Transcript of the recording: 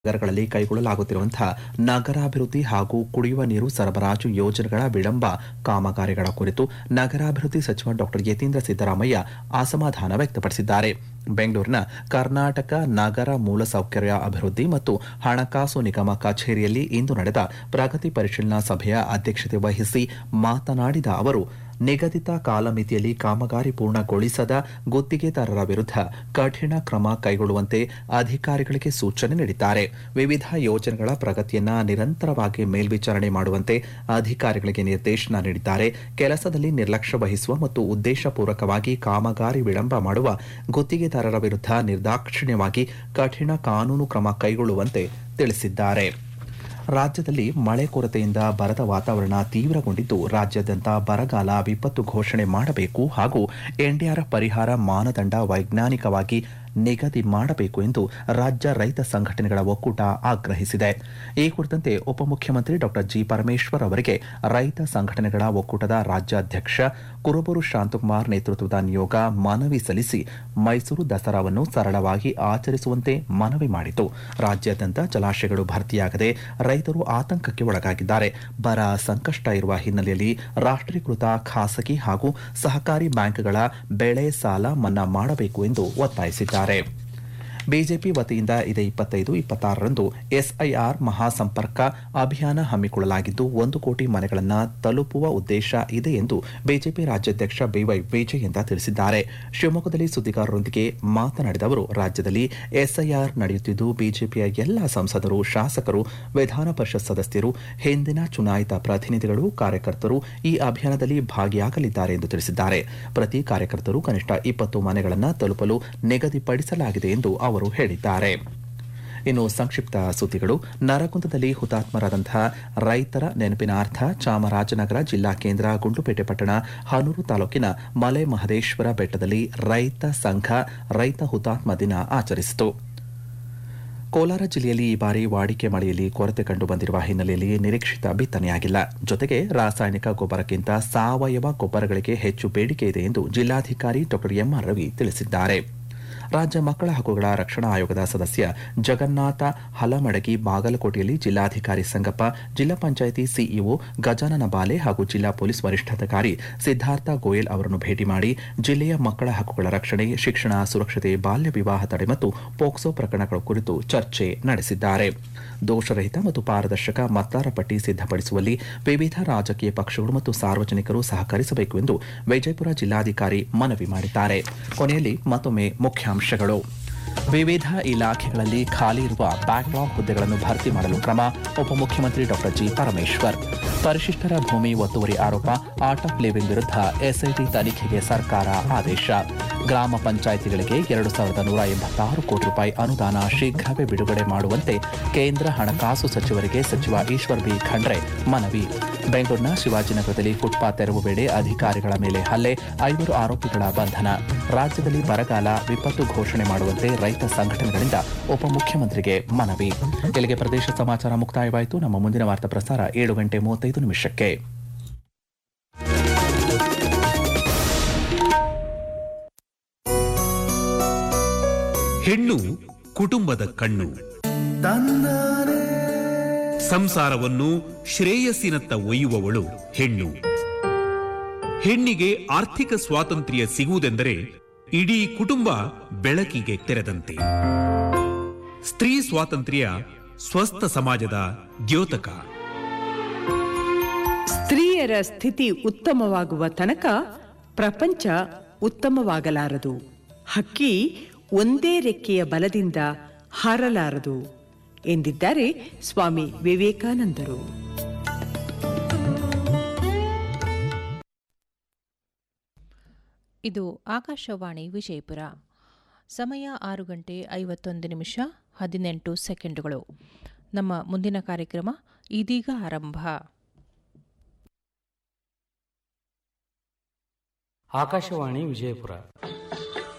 ನಗರಗಳಲ್ಲಿ ಕೈಗೊಳ್ಳಲಾಗುತ್ತಿರುವಂತಹ ನಗರಾಭಿವೃದ್ಧಿ ಹಾಗೂ ಕುಡಿಯುವ ನೀರು ಸರಬರಾಜು ಯೋಜನೆಗಳ ವಿಳಂಬ ಕಾಮಗಾರಿಗಳ ಕುರಿತು ನಗರಾಭಿವೃದ್ಧಿ ಸಚಿವ ಡಾಕ್ಟರ್ ಯತೀಂದ್ರ ಸಿದ್ದರಾಮಯ್ಯ ಅಸಮಾಧಾನ ವ್ಯಕ್ತಪಡಿಸಿದ್ದಾರೆ ಬೆಂಗಳೂರಿನ ಕರ್ನಾಟಕ ನಗರ ಮೂಲಸೌಕರ್ಯ ಅಭಿವೃದ್ಧಿ ಮತ್ತು ಹಣಕಾಸು ನಿಗಮ ಕಚೇರಿಯಲ್ಲಿ ಇಂದು ನಡೆದ ಪ್ರಗತಿ ಪರಿಶೀಲನಾ ಸಭೆಯ ಅಧ್ಯಕ್ಷತೆ ವಹಿಸಿ ಮಾತನಾಡಿದ ಅವರು ನಿಗದಿತ ಕಾಲಮಿತಿಯಲ್ಲಿ ಕಾಮಗಾರಿ ಪೂರ್ಣಗೊಳಿಸದ ಗುತ್ತಿಗೆದಾರರ ವಿರುದ್ಧ ಕಠಿಣ ಕ್ರಮ ಕೈಗೊಳ್ಳುವಂತೆ ಅಧಿಕಾರಿಗಳಿಗೆ ಸೂಚನೆ ನೀಡಿದ್ದಾರೆ ವಿವಿಧ ಯೋಜನೆಗಳ ಪ್ರಗತಿಯನ್ನ ನಿರಂತರವಾಗಿ ಮೇಲ್ವಿಚಾರಣೆ ಮಾಡುವಂತೆ ಅಧಿಕಾರಿಗಳಿಗೆ ನಿರ್ದೇಶನ ನೀಡಿದ್ದಾರೆ ಕೆಲಸದಲ್ಲಿ ನಿರ್ಲಕ್ಷ್ಯ ವಹಿಸುವ ಮತ್ತು ಉದ್ದೇಶಪೂರ್ವಕವಾಗಿ ಕಾಮಗಾರಿ ವಿಳಂಬ ಮಾಡುವ ಗುತ್ತಿಗೆದಾರರ ವಿರುದ್ಧ ನಿರ್ದಾಕ್ಷಿಣ್ಯವಾಗಿ ಕಠಿಣ ಕಾನೂನು ಕ್ರಮ ಕೈಗೊಳ್ಳುವಂತೆ ತಿಳಿಸಿದ್ದಾರೆ ರಾಜ್ಯದಲ್ಲಿ ಮಳೆ ಕೊರತೆಯಿಂದ ಬರದ ವಾತಾವರಣ ತೀವ್ರಗೊಂಡಿದ್ದು ರಾಜ್ಯಾದ್ಯಂತ ಬರಗಾಲ ವಿಪತ್ತು ಘೋಷಣೆ ಮಾಡಬೇಕು ಹಾಗೂ ಎನ್ಡಿಆರ್ಎಫ್ ಪರಿಹಾರ ಮಾನದಂಡ ವೈಜ್ಞಾನಿಕವಾಗಿ ನಿಗದಿ ಮಾಡಬೇಕು ಎಂದು ರಾಜ್ಯ ರೈತ ಸಂಘಟನೆಗಳ ಒಕ್ಕೂಟ ಆಗ್ರಹಿಸಿದೆ ಈ ಕುರಿತಂತೆ ಉಪಮುಖ್ಯಮಂತ್ರಿ ಡಾಕ್ಟರ್ ಜಿ ಪರಮೇಶ್ವರ್ ಅವರಿಗೆ ರೈತ ಸಂಘಟನೆಗಳ ಒಕ್ಕೂಟದ ರಾಜ್ಯಾಧ್ಯಕ್ಷ ಕುರುಬೂರು ಶಾಂತಕುಮಾರ್ ನೇತೃತ್ವದ ನಿಯೋಗ ಮನವಿ ಸಲ್ಲಿಸಿ ಮೈಸೂರು ದಸರಾವನ್ನು ಸರಳವಾಗಿ ಆಚರಿಸುವಂತೆ ಮನವಿ ಮಾಡಿತು ರಾಜ್ಯಾದ್ಯಂತ ಜಲಾಶಯಗಳು ಭರ್ತಿಯಾಗದೆ ರೈತರು ಆತಂಕಕ್ಕೆ ಒಳಗಾಗಿದ್ದಾರೆ ಬರ ಸಂಕಷ್ಟ ಇರುವ ಹಿನ್ನೆಲೆಯಲ್ಲಿ ರಾಷ್ಟ್ರೀಕೃತ ಖಾಸಗಿ ಹಾಗೂ ಸಹಕಾರಿ ಬ್ಯಾಂಕ್ಗಳ ಬೆಳೆ ಸಾಲ ಮನ್ನಾ ಮಾಡಬೇಕು ಎಂದು ಒತ್ತಾಯಿಸಿದ್ದಾರೆ ಬಿಜೆಪಿ ವತಿಯಿಂದ ಇದೇ ಇಪ್ಪತ್ತೈದು ಇಪ್ಪತ್ತಾರರಂದು ಎಸ್ಐಆರ್ ಮಹಾಸಂಪರ್ಕ ಅಭಿಯಾನ ಹಮ್ಮಿಕೊಳ್ಳಲಾಗಿದ್ದು ಒಂದು ಕೋಟಿ ಮನೆಗಳನ್ನು ತಲುಪುವ ಉದ್ದೇಶ ಇದೆ ಎಂದು ಬಿಜೆಪಿ ರಾಜ್ಯಾಧ್ಯಕ್ಷ ಬಿವೈ ವಿಜಯೇಂದ್ರ ತಿಳಿಸಿದ್ದಾರೆ ಶಿವಮೊಗ್ಗದಲ್ಲಿ ಸುದ್ದಿಗಾರರೊಂದಿಗೆ ಮಾತನಾಡಿದ ಅವರು ರಾಜ್ಯದಲ್ಲಿ ಎಸ್ಐಆರ್ ನಡೆಯುತ್ತಿದ್ದು ಬಿಜೆಪಿಯ ಎಲ್ಲ ಸಂಸದರು ಶಾಸಕರು ವಿಧಾನ ಪರಿಷತ್ ಸದಸ್ಯರು ಹಿಂದಿನ ಚುನಾಯಿತ ಪ್ರತಿನಿಧಿಗಳು ಕಾರ್ಯಕರ್ತರು ಈ ಅಭಿಯಾನದಲ್ಲಿ ಭಾಗಿಯಾಗಲಿದ್ದಾರೆ ಎಂದು ತಿಳಿಸಿದ್ದಾರೆ ಪ್ರತಿ ಕಾರ್ಯಕರ್ತರು ಕನಿಷ್ಠ ಇಪ್ಪತ್ತು ಮನೆಗಳನ್ನು ತಲುಪಲು ನಿಗದಿಪಡಿಸಲಾಗಿದೆ ಎಂದು ಅವರು ಹೇಳಿದ್ದಾರೆ ಇನ್ನು ಸಂಕ್ಷಿಪ್ತ ಸುದ್ದಿಗಳು ನರಗುಂದದಲ್ಲಿ ಹುತಾತ್ಮರಾದಂತಹ ರೈತರ ನೆನಪಿನಾರ್ಥ ಚಾಮರಾಜನಗರ ಜಿಲ್ಲಾ ಕೇಂದ್ರ ಗುಂಡ್ಲುಪೇಟೆ ಪಟ್ಟಣ ಹನೂರು ತಾಲೂಕಿನ ಮಲೆ ಮಹದೇಶ್ವರ ಬೆಟ್ಟದಲ್ಲಿ ರೈತ ಸಂಘ ರೈತ ಹುತಾತ್ಮ ದಿನ ಆಚರಿಸಿತು ಕೋಲಾರ ಜಿಲ್ಲೆಯಲ್ಲಿ ಈ ಬಾರಿ ವಾಡಿಕೆ ಮಳೆಯಲ್ಲಿ ಕೊರತೆ ಕಂಡು ಬಂದಿರುವ ಹಿನ್ನೆಲೆಯಲ್ಲಿ ನಿರೀಕ್ಷಿತ ಬಿತ್ತನೆಯಾಗಿಲ್ಲ ಜೊತೆಗೆ ರಾಸಾಯನಿಕ ಗೊಬ್ಬರಕ್ಕಿಂತ ಸಾವಯವ ಗೊಬ್ಬರಗಳಿಗೆ ಹೆಚ್ಚು ಬೇಡಿಕೆ ಇದೆ ಎಂದು ಜಿಲ್ಲಾಧಿಕಾರಿ ಡಾಕ್ಟರ್ ಎಂಆರ್ ರವಿ ತಿಳಿಸಿದ್ದಾರೆ ರಾಜ್ಯ ಮಕ್ಕಳ ಹಕ್ಕುಗಳ ರಕ್ಷಣಾ ಆಯೋಗದ ಸದಸ್ಯ ಜಗನ್ನಾಥ ಹಲಮಡಗಿ ಬಾಗಲಕೋಟೆಯಲ್ಲಿ ಜಿಲ್ಲಾಧಿಕಾರಿ ಸಂಗಪ್ಪ ಜಿಲ್ಲಾ ಪಂಚಾಯಿತಿ ಸಿಇಒ ಗಜಾನನ ಬಾಲೆ ಹಾಗೂ ಜಿಲ್ಲಾ ಪೊಲೀಸ್ ವರಿಷ್ಠಾಧಿಕಾರಿ ಸಿದ್ದಾರ್ಥ ಗೋಯಲ್ ಅವರನ್ನು ಭೇಟಿ ಮಾಡಿ ಜಿಲ್ಲೆಯ ಮಕ್ಕಳ ಹಕ್ಕುಗಳ ರಕ್ಷಣೆ ಶಿಕ್ಷಣ ಸುರಕ್ಷತೆ ಬಾಲ್ಯ ವಿವಾಹ ತಡೆ ಮತ್ತು ಪೋಕ್ಸೋ ಪ್ರಕರಣಗಳ ಕುರಿತು ಚರ್ಚೆ ನಡೆಸಿದ್ದಾರೆ ದೋಷರಹಿತ ಮತ್ತು ಪಾರದರ್ಶಕ ಮತದಾರ ಪಟ್ಟಿ ಸಿದ್ದಪಡಿಸುವಲ್ಲಿ ವಿವಿಧ ರಾಜಕೀಯ ಪಕ್ಷಗಳು ಮತ್ತು ಸಾರ್ವಜನಿಕರು ಸಹಕರಿಸಬೇಕು ಎಂದು ವಿಜಯಪುರ ಜಿಲ್ಲಾಧಿಕಾರಿ ಮನವಿ ಮಾಡಿದ್ದಾರೆ ಕೊನೆಯಲ್ಲಿ ಮತ್ತೊಮ್ಮೆ ಮುಖ್ಯಾಂಶಗಳು ವಿವಿಧ ಇಲಾಖೆಗಳಲ್ಲಿ ಖಾಲಿ ಇರುವ ಬ್ಯಾಕ್ಲಾಗ್ ಹುದ್ದೆಗಳನ್ನು ಭರ್ತಿ ಮಾಡಲು ಕ್ರಮ ಉಪಮುಖ್ಯಮಂತ್ರಿ ಡಾಕ್ಟರ್ ಜಿ ಪರಮೇಶ್ವರ್ ಪರಿಶಿಷ್ಟರ ಭೂಮಿ ಒತ್ತುವರಿ ಆರೋಪ ಆರ್ಟ್ ಆಫ್ ಲಿವಿಂಗ್ ವಿರುದ್ಧ ಎಸ್ಐಟಿ ತನಿಖೆಗೆ ಸರ್ಕಾರ ಆದೇಶ ಗ್ರಾಮ ಪಂಚಾಯಿತಿಗಳಿಗೆ ಎರಡು ಸಾವಿರದ ನೂರ ಎಂಬತ್ತಾರು ಕೋಟಿ ರೂಪಾಯಿ ಅನುದಾನ ಶೀಘ್ರವೇ ಬಿಡುಗಡೆ ಮಾಡುವಂತೆ ಕೇಂದ್ರ ಹಣಕಾಸು ಸಚಿವರಿಗೆ ಸಚಿವ ಈಶ್ವರ್ ಬಿ ಖಂಡ್ರೆ ಮನವಿ ಬೆಂಗಳೂರಿನ ಶಿವಾಜಿನಗರದಲ್ಲಿ ಫುಟ್ಪಾತ್ ತೆರವು ವೇಳೆ ಅಧಿಕಾರಿಗಳ ಮೇಲೆ ಹಲ್ಲೆ ಐವರು ಆರೋಪಿಗಳ ಬಂಧನ ರಾಜ್ಯದಲ್ಲಿ ಬರಗಾಲ ವಿಪತ್ತು ಘೋಷಣೆ ಮಾಡುವಂತೆ ರೈತ ಸಂಘಟನೆಗಳಿಂದ ಉಪಮುಖ್ಯಮಂತ್ರಿಗೆ ಮನವಿ ಇಲ್ಲಿಗೆ ಪ್ರದೇಶ ಸಮಾಚಾರ ಮುಕ್ತಾಯವಾಯಿತು ನಮ್ಮ ಮುಂದಿನ ವಾರ್ತಾ ಪ್ರಸಾರ ಏಳು ಗಂಟೆ ಮೂವತ್ತೈದು ನಿಮಿಷಕ್ಕೆ ಹೆಣ್ಣು ಕುಟುಂಬದ ಕಣ್ಣು ಸಂಸಾರವನ್ನು ಶ್ರೇಯಸ್ಸಿನತ್ತ ಒಯ್ಯುವವಳು ಹೆಣ್ಣು ಹೆಣ್ಣಿಗೆ ಆರ್ಥಿಕ ಸ್ವಾತಂತ್ರ್ಯ ಸಿಗುವುದೆಂದರೆ ಇಡೀ ಕುಟುಂಬ ಬೆಳಕಿಗೆ ತೆರೆದಂತೆ ಸ್ತ್ರೀ ಸ್ವಾತಂತ್ರ್ಯ ಸ್ವಸ್ಥ ಸಮಾಜದ ದ್ಯೋತಕ ಸ್ತ್ರೀಯರ ಸ್ಥಿತಿ ಉತ್ತಮವಾಗುವ ತನಕ ಪ್ರಪಂಚ ಉತ್ತಮವಾಗಲಾರದು ಹಕ್ಕಿ ಒಂದೇ ರೆಕ್ಕೆಯ ಬಲದಿಂದ ಹಾರಲಾರದು ಎಂದಿದ್ದಾರೆ ಸ್ವಾಮಿ ವಿವೇಕಾನಂದರು ಇದು ಆಕಾಶವಾಣಿ ವಿಜಯಪುರ ಸಮಯ ಆರು ಗಂಟೆ ಐವತ್ತೊಂದು ನಿಮಿಷ ಹದಿನೆಂಟು ಸೆಕೆಂಡುಗಳು ನಮ್ಮ ಮುಂದಿನ ಕಾರ್ಯಕ್ರಮ ಇದೀಗ ಆರಂಭ ಆಕಾಶವಾಣಿ ವಿಜಯಪುರ